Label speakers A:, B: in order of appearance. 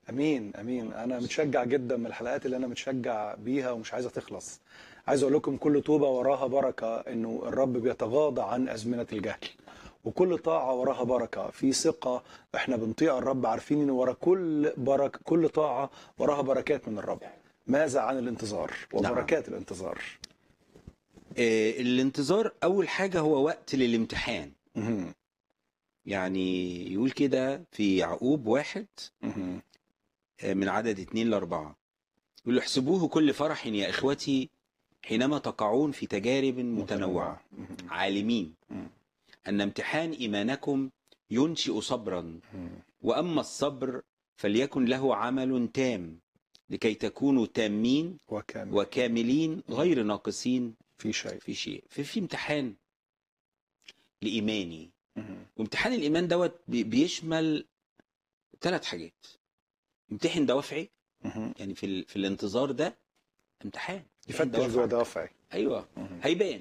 A: امين امين انا متشجع جدا من الحلقات اللي انا متشجع بيها ومش عايزه تخلص عايز اقول لكم كل توبه وراها بركه انه الرب بيتغاضى عن ازمنه الجهل وكل طاعه وراها بركه في ثقه احنا بنطيع الرب عارفين ان ورا كل بركه كل طاعه وراها بركات من الرب ماذا عن الانتظار وبركات الانتظار
B: آه، الانتظار اول حاجه هو وقت للامتحان
A: مهم.
B: يعني يقول كده في يعقوب واحد
A: مهم.
B: آه، من عدد اتنين لاربعة يقول له احسبوه كل فرح يا اخوتي حينما تقعون في تجارب متنوعة
A: مهم.
B: عالمين
A: مم.
B: أن امتحان إيمانكم ينشئ صبرا
A: مهم.
B: وأما الصبر فليكن له عمل تام لكي تكونوا تامين
A: وكان
B: وكاملين غير ناقصين
A: في شيء
B: في شيء في, في امتحان لإيماني
A: مهم.
B: وامتحان الإيمان دوت بي- بيشمل ثلاث حاجات امتحن دوافعي
A: مهم.
B: يعني في, ال... في الانتظار ده امتحان امتحان
A: يفتش جوه
B: دوافعك.
A: دوافعي
B: ايوه
A: مهم.
B: هيبان